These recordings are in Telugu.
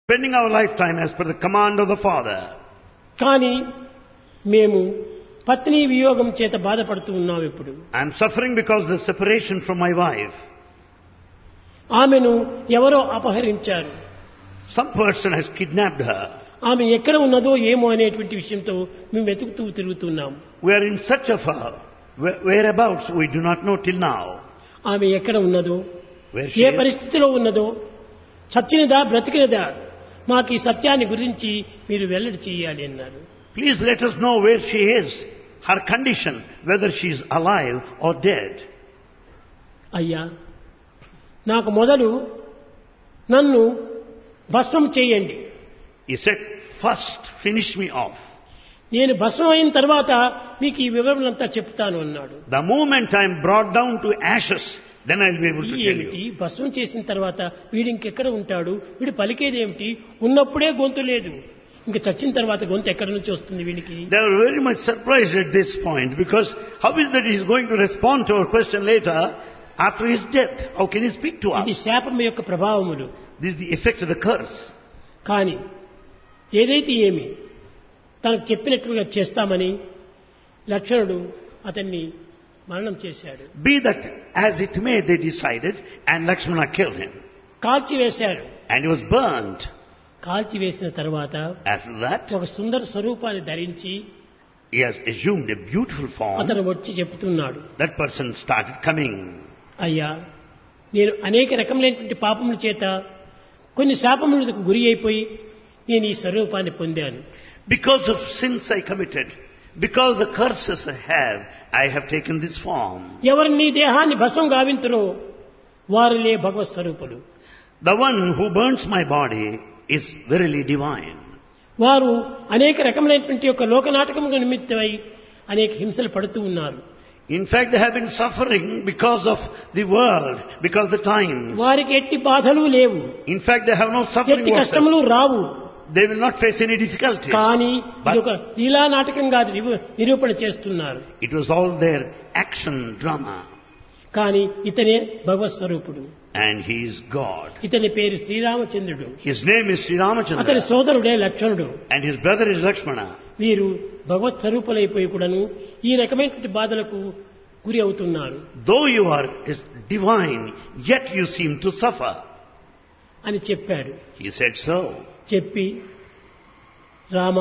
spending our lifetime as per the command of the Father. కానీ మేము పత్ని వియోగం చేత బాధపడుతూ ఉన్నాం ఇప్పుడు I am suffering because of the separation from my wife. ఆమెను ఎవరో అపహరించారు Some person has kidnapped her. ఆమె ఎక్కడ ఉన్నదో ఏమో అనేటువంటి విషయంతో మేము వెతుకుతూ తిరుగుతున్నాం We are in search of her. Where- Whereabouts we do not know till now. ఆమె ఎక్కడ ఉన్నదో Where she ఏ is. పరిస్థితిలో ఉన్నదో చచ్చినదా బ్రతికినదా మాకు ఈ సత్యాన్ని గురించి మీరు వెల్లడి చేయాలి అన్నారు Please let us know where she is, her condition, whether she is alive or dead. అయ్యా నాకు మొదలు నన్ను భస్మం చేయండి He said, first finish me off. నేను భస్మం అయిన తర్వాత మీకు ఈ వివరములంతా చెప్తాను అన్నాడు The moment I am brought down to ashes, then I'll be able to ఈ tell ఏమిటి you. భస్మం చేసిన తర్వాత వీడు ఇంకెక్కడ ఉంటాడు వీడు పలికేదేమిటి ఉన్నప్పుడే గొంతు లేదు ఇంక చచ్చిన తర్వాత గొంతు ఎక్కడి నుంచి వస్తుంది వీడికి They were very much surprised at this point because how is that he is going to respond to our question later after his death? How can he speak to ఇది us? శాపం యొక్క ప్రభావములు This is the effect of the curse. కానీ ఏదైతే ఏమి తనకు చెప్పినట్లుగా చేస్తామని లక్ష్మణుడు అతన్ని మరణం చేశాడు Be that as it may, they decided, and Lakshmana killed him. కాల్చివేశాడు And he was burnt. కాల్చివేసిన తర్వాత After that, ఒక సుందర స్వరూపాన్ని ధరించి he has assumed a beautiful form. అతను వచ్చి చెప్తున్నాడు That person started coming. అయ్యా నేను అనేక రకములైనటువంటి పాపముల చేత కొన్ని శాపములకు గురి అయిపోయి నేను ఈ స్వరూపాన్ని పొందాను Because of sins I committed, because the curses I have, I have taken this form. ఎవరు నీ దేహాన్ని భస్వం గావింతురో వారిలే భగవత్ స్వరూపులు The one who burns my body is verily divine. వారు అనేక రకములైనటువంటి యొక్క లోకనాటకముల నిమిత్తమై అనేక హింసలు పడుతూ ఉన్నారు In fact, they have been suffering because of the world, because of the times. వారికి ఎట్టి బాధలు లేవు In fact, they have no suffering ఎట్టి whatsoever. కష్టములు రావు They will not face any difficulties. కానీ But- ఇది ఒక లీలా నాటకంగా నిరూ- నిరూపణ చేస్తున్నారు It was all their action drama. కానీ ఇతనే భగవత్ స్వరూపుడు And he is God. ఇతని పేరు శ్రీరామచంద్రుడు His name is Sri అతని Ramachandra. సోదరుడే లక్ష్మణుడు And his brother is Lakshmana. వీరు భగవత్ స్వరూపులైపోయి కూడాను ఈ రకమైనటువంటి బాధలకు గురి అవుతున్నారు Though you are is divine, yet you seem to suffer. అని చెప్పాడు He said so. చెప్పి రామ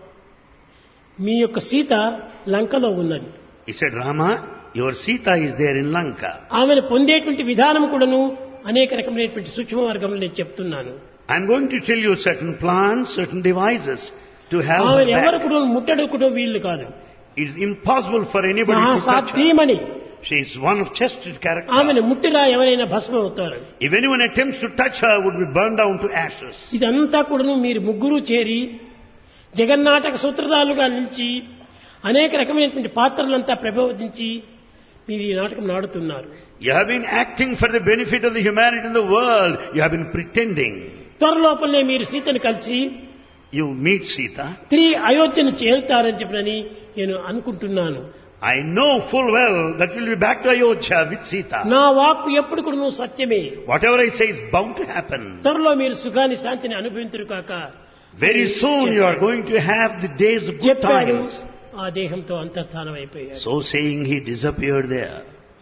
మీ యొక్క సీత లంకలో ఉన్నది He said, Rama, your Sita is there in Lanka. ఆమెను పొందేటువంటి విధానం కూడాను అనేక రకమైనటువంటి సూక్ష్మ మార్గంలో నేను చెప్తున్నాను I'm going to tell you certain plans, certain devices to have her ఆమెను ఎవరు back. కూడా ముట్టడు వీళ్ళు కాదు It is impossible for anybody to touch her. మహాసాధ్యమని She is one of chested character. ఆమెను ముట్టిరా ఎవరైనా భస్మం అవుతారు If anyone attempts to touch her, would be burned down to ashes. ఇదంతా కూడాను మీరు ముగ్గురు చేరి జగన్నాటక సూత్రధారులుగా నిలిచి అనేక రకమైనటువంటి పాత్రలంతా ప్రబోధించి మీరు ఈ నాటకం నాడుతున్నారు You have been acting for the benefit of the humanity in the world. You have been pretending. త్వరలోపలనే మీరు సీతను కలిసి You meet Sita. తిరిగి అయోధ్యను చేరుతారని చెప్పనని నేను అనుకుంటున్నాను I know full well that you'll be back to Ayodhya with Sita. నా వాక్కు ఎప్పుడు కూడా నువ్వు సత్యమే Whatever I say is bound to happen. త్వరలో మీరు సుఖాన్ని శాంతిని అనుభవించరు కాక Very soon you are going to have the days of good చెప్పాడు times. ఆ దేహంతో అంతర్ధానం అయిపోయాడు So saying, he disappeared there.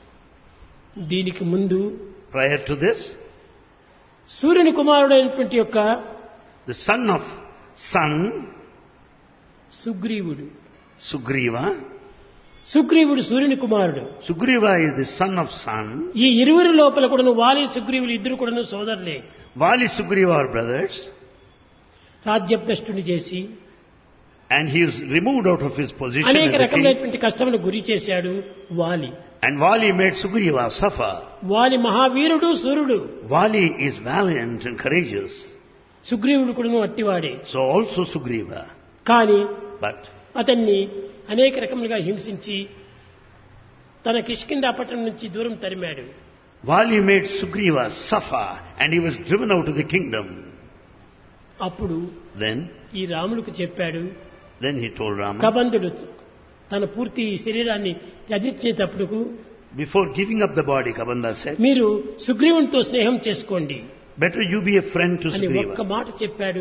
దీనికి ముందు Prior to this, సూర్యుని కుమారుడైనటువంటి యొక్క the son of sun, సుగ్రీవుడు Sugriva. సుగ్రీవుడు సూర్యుని కుమారుడు Sugriva is the son of sun. ఈ ఇరువురి లోపల కూడాను వాలి సుగ్రీవులు ఇద్దరు కూడాను సోదరులే Vali Sugriva are brothers. రాజ్యభ్రష్టుని చేసి And he is removed out of his position అనేక as the king. రకమైనటువంటి కష్టములు గురి చేశాడు వాలి And Vali made Sugriva suffer. వాలి మహావీరుడు సూర్యుడు Vali is valiant and courageous. సుగ్రీవుడు కూడాను అట్టివాడే So also Sugriva. కానీ But అతన్ని అనేక రకములుగా హింసించి తన కిష్కింద పట్టణం నుంచి దూరం తరిమాడు Vali made Sugriva suffer and he was driven out of the kingdom. అప్పుడు Then, ఈ రాముడికి చెప్పాడు then he told Rama, కబంధుడు తన పూర్తి శరీరాన్ని త్యజించేటప్పుడు before giving up the body, Kabanda said, మీరు సుగ్రీవునితో స్నేహం చేసుకోండి better you be a friend to అని ఒక్క Sugriva. మాట చెప్పాడు